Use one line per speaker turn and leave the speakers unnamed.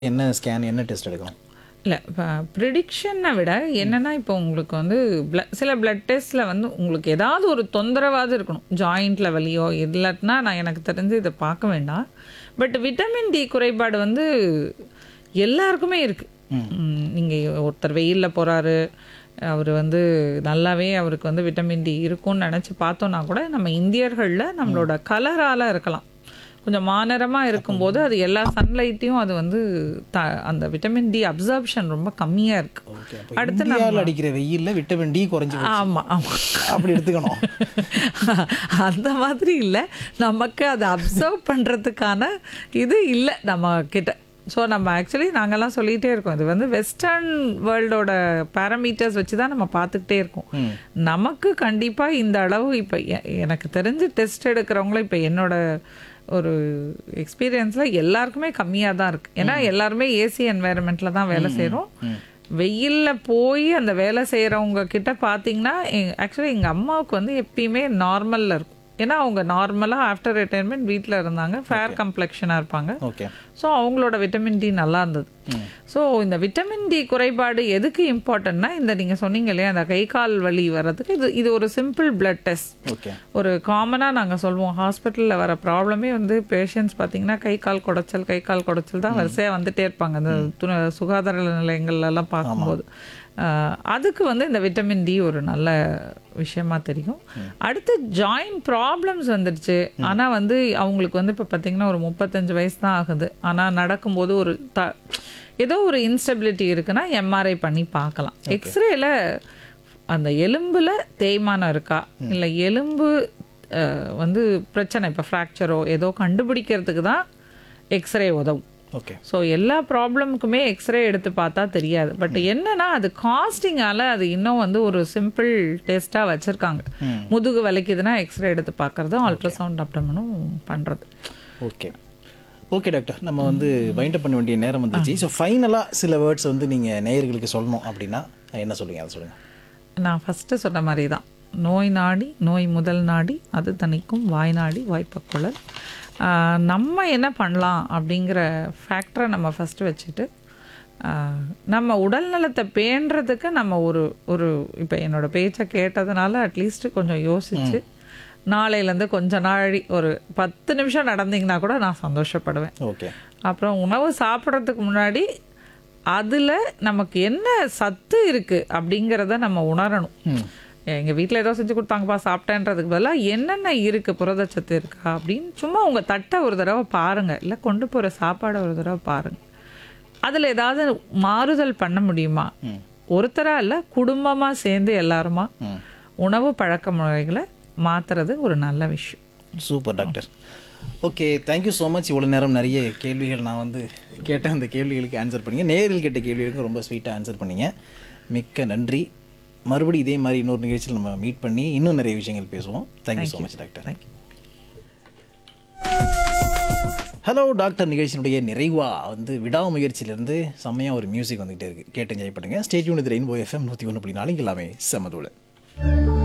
என்ன ஸ்கேன் என்ன டெஸ்ட் எடுக்கணும்
இல்லை இப்போ ப்ரிடிக்ஷனை விட என்னன்னா இப்போ உங்களுக்கு வந்து பிள சில பிளட் டெஸ்ட்டில் வந்து உங்களுக்கு ஏதாவது ஒரு தொந்தரவாவது இருக்கணும் ஜாயிண்ட்டில் வலியோ இல்லாட்டினா நான் எனக்கு தெரிஞ்சு இதை பார்க்க வேண்டாம் பட் விட்டமின் டி குறைபாடு வந்து எல்லாருக்குமே இருக்குது நீங்கள் ஒருத்தர் வெயிலில் போகிறாரு அவர் வந்து நல்லாவே அவருக்கு வந்து விட்டமின் டி இருக்கும்னு நினச்சி பார்த்தோன்னா கூட நம்ம இந்தியர்களில் நம்மளோட கலரால் இருக்கலாம் கொஞ்சம் மாநரமாக இருக்கும்போது அது எல்லா சன்லைட்டையும் அது வந்து த அந்த விட்டமின் டி அப்சர்ப்ஷன் ரொம்ப கம்மியாக இருக்கு
ஓகே அடுத்து இந்தியாவில் அடிக்கிற வெயில்ல விட்டமின் டி குறைஞ்சி போச்சு.
ஆமாம் ஆமாம்
அப்படி எடுத்துக்கணும்
அந்த மாதிரி இல்லை நமக்கு அதை அப்சர்வ் பண்ணுறதுக்கான இது இல்லை நம்ம கிட்ட ஸோ நம்ம ஆக்சுவலி நாங்கெல்லாம் சொல்லிகிட்டே இருக்கோம் இது வந்து வெஸ்டர்ன் வேர்ல்டோட பேராமீட்டர்ஸ் வச்சு தான் நம்ம பார்த்துக்கிட்டே இருக்கோம் நமக்கு கண்டிப்பாக இந்த அளவு இப்போ எனக்கு தெரிஞ்சு டெஸ்ட் எடுக்கிறவங்களும் இப்போ என்னோட ஒரு எக்ஸ்பீரியன்ஸில் எல்லாருக்குமே கம்மியாக தான் இருக்குது ஏன்னா எல்லாருமே ஏசி என்வாயர்மெண்ட்டில் தான் வேலை செய்கிறோம் வெயிலில் போய் அந்த வேலை செய்கிறவங்க கிட்ட பார்த்தீங்கன்னா ஆக்சுவலி எங்கள் அம்மாவுக்கு வந்து எப்பயுமே நார்மலில் இருக்கும் ஏன்னா அவங்க நார்மலாக ஆஃப்டர் ரிட்டைர்மெண்ட் வீட்டில் இருந்தாங்க ஃபேர் கம்ப்ளெக்ஷனாக இருப்பாங்க
ஓகே
ஸோ அவங்களோட விட்டமின் டி நல்லா இருந்தது ஸோ இந்த விட்டமின் டி குறைபாடு எதுக்கு இம்பார்ட்டன்ட்னா இந்த நீங்கள் சொன்னீங்க இல்லையா அந்த கை கால் வலி வர்றதுக்கு இது இது ஒரு சிம்பிள் பிளட் டெஸ்ட்
ஓகே
ஒரு காமனாக நாங்கள் சொல்லுவோம் ஹாஸ்பிட்டலில் வர ப்ராப்ளமே வந்து பேஷண்ட்ஸ் பார்த்தீங்கன்னா கை கால் குடைச்சல் கை கால் குடைச்சல் தான் வரிசையாக வந்துட்டே இருப்பாங்க அந்த துண சுகாதார நிலையங்கள்லாம் பார்க்கும்போது ஆஹ், அதுக்கு வந்து இந்த விட்டமின் டி ஒரு நல்ல விஷயமா தெரியும் அடுத்து ஜாயிண்ட் ப்ராப்ளம்ஸ் வந்துடுச்சு ஆனால் வந்து அவங்களுக்கு வந்து இப்போ பார்த்தீங்கன்னா ஒரு முப்பத்தஞ்சு வயசு தான் ஆகுது ஆனால் நடக்கும்போது ஒரு த ஏதோ ஒரு இன்ஸ்டபிலிட்டி இருக்குன்னா எம்ஆர்ஐ பண்ணி பார்க்கலாம் எக்ஸ்ரேல அந்த எலும்பில் தேய்மானம் இருக்கா இல்லை எலும்பு அஹ், வந்து பிரச்சனை இப்போ ஃப்ராக்சரோ ஏதோ கண்டுபிடிக்கிறதுக்கு தான் எக்ஸ்ரே உதவும்
ஓகே
ஸோ எல்லா ப்ராப்ளமுக்குமே எக்ஸ்ரே எடுத்து பார்த்தா தெரியாது பட் என்னன்னா அது காஸ்டிங்கால அது இன்னும் வந்து ஒரு சிம்பிள் டெஸ்ட்டாக வச்சுருக்காங்க முதுகு வலிக்குதுன்னா எக்ஸ்ரே எடுத்து பார்க்கறதும் அல்ட்ராசவுண்ட் அப்டமனும் பண்ணுறது
ஓகே ஓகே டாக்டர் நம்ம வந்து வைண்ட் அப் பண்ண வேண்டிய நேரம் வந்துச்சு ஸோ ஃபைனலாக சில வேர்ட்ஸ் வந்து நீங்கள் நேயர்களுக்கு சொல்லணும் அப்படின்னா என்ன சொல்லுங்க அதை சொல்லுங்கள்
நான் ஃபஸ்ட்டு சொன்ன மாதிரி தான் நோய் நாடி நோய் முதல் நாடி அது தணிக்கும் வாய் நாடி வாய்ப்பக்குழல் ஆஹ் நம்ம என்ன பண்ணலாம் அப்படிங்கிற ஃபேக்டரை நம்ம ஃபஸ்ட்டு வச்சுட்டு ஆஹ் நம்ம உடல் நலத்தை பேணுறதுக்கு நம்ம ஒரு ஒரு இப்போ என்னோட பேச்சை கேட்டதுனால அட்லீஸ்ட் கொஞ்சம் யோசிச்சு நாளையிலேருந்து கொஞ்ச நாழி ஒரு பத்து நிமிஷம் நடந்தீங்கன்னா கூட நான் சந்தோஷப்படுவேன்
ஓகே
அப்புறம் உணவு சாப்பிட்றதுக்கு முன்னாடி அதில் நமக்கு என்ன சத்து இருக்குது அப்படிங்கிறத நம்ம உணரணும் எங்கள் வீட்டில் ஏதோ செஞ்சு கொடுத்தாங்கப்பா சாப்பிட்டேன்றதுக்கு பதிலாக என்னென்ன இருக்குது புரதச்சத்து இருக்கா அப்படின்னு சும்மா உங்கள் தட்டை ஒரு தடவை பாருங்கள் இல்லை கொண்டு போகிற சாப்பாடை ஒரு தடவை பாருங்கள் அதில் ஏதாவது மாறுதல் பண்ண முடியுமா ஒருத்தரா இல்லை குடும்பமாக சேர்ந்து எல்லாருமா உணவு பழக்க முறைகளை மாற்றுறது ஒரு நல்ல விஷயம்
super doctor okay thank you so much இவ்வளோ நேரம் நிறைய கேள்விகள் நான் வந்து கேட்டேன் அந்த கேள்விகளுக்கு ஆன்சர் பண்ணீங்க நேரில் கேட்ட கேள்விகளுக்கு ரொம்ப ஸ்வீட்டாக ஆன்சர் பண்ணீங்க மிக்க நன்றி மறுபடியும் இதே மாதிரி இன்னொரு நிகழ்ச்சியில் நம்ம மீட் பண்ணி இன்னும் நிறைய விஷயங்கள் பேசுவோம் thank you so much doctor
thank you
hello doctor நிகழ்ச்சியினுடைய நிறைவா வந்து விடாமுயற்சியிலேருந்து செம்மையாக ஒரு மியூசிக் வந்துகிட்டே இருக்குது கேட்டு என்ஜாய் பண்ணுங்கள் ஸ்டேட்யூன் இது ரெயின்போ எஃப்எம் நூற்றி ஒன்று புள்ளி நாலு இங்க எல்லாமே செம்மதோடு